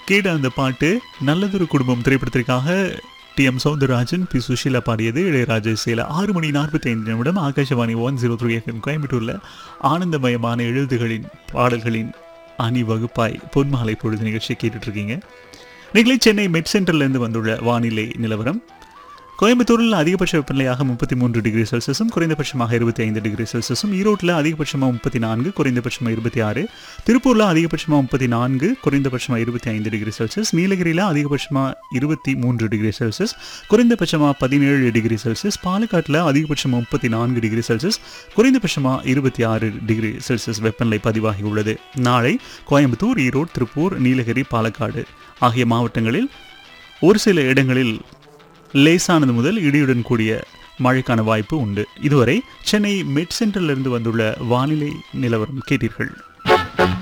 கேட்ட அந்த பாட்டு நல்லதொரு குடும்பம் திரைப்படத்திற்காக T M Soundararajan P Susheela பாடியது இளையராஜா இசையில் ஆறு மணி நாற்பத்தி ஐந்து நிமிடம் Akashvani one zero three FM கோயம்புத்தூரில் ஆனந்தமயமான எழுதுகளின் பாடல்களின் அணிவகுப்பாய் பொன்மாலை பொழுது நிகழ்ச்சியை கேட்டுட்டு இருக்கீங்க நீங்களே சென்னை மெட் சென்டர்லேருந்து வந்துள்ள வானிலை நிலவரம் கோயம்புத்தூரில் அதிகபட்ச வெப்பநிலையாக முப்பத்தி மூன்று டிகிரி செல்சியஸும் குறைந்தபட்சமாக இருபத்தி ஐந்து டிகிரி செல்சியஸும் ஈரோட்டில் அதிகபட்சமாக முப்பத்தி நான்கு குறைந்தபட்சமாக இருபத்தி ஆறு திருப்பூரில் அதிகபட்சமாக முப்பத்தி நான்கு குறைந்தபட்சமாக இருபத்தி ஐந்து டிகிரி செல்சியஸ் நீலகிரியில் அதிகபட்சமாக இருபத்தி மூன்று டிகிரி செல்சியஸ் குறைந்தபட்சமாக பதினேழு டிகிரி செல்சியஸ் பாலக்காட்டில் அதிகபட்சமாக முப்பத்தி நான்கு டிகிரி செல்சியஸ் குறைந்தபட்சமாக இருபத்தி ஆறு டிகிரி செல்சியஸ் வெப்பநிலை பதிவாகியுள்ளது நாளை கோயம்புத்தூர் ஈரோடு திருப்பூர் நீலகிரி பாலக்காடு ஆகிய மாவட்டங்களில் ஒரு சில இடங்களில் லேசானது முதல் இடியுடன் கூடிய மழைக்கான வாய்ப்பு உண்டு இதுவரை சென்னை மெட் சென்டரிலிருந்து வந்துள்ள வானிலை நிலவரம் கேட்டீர்கள்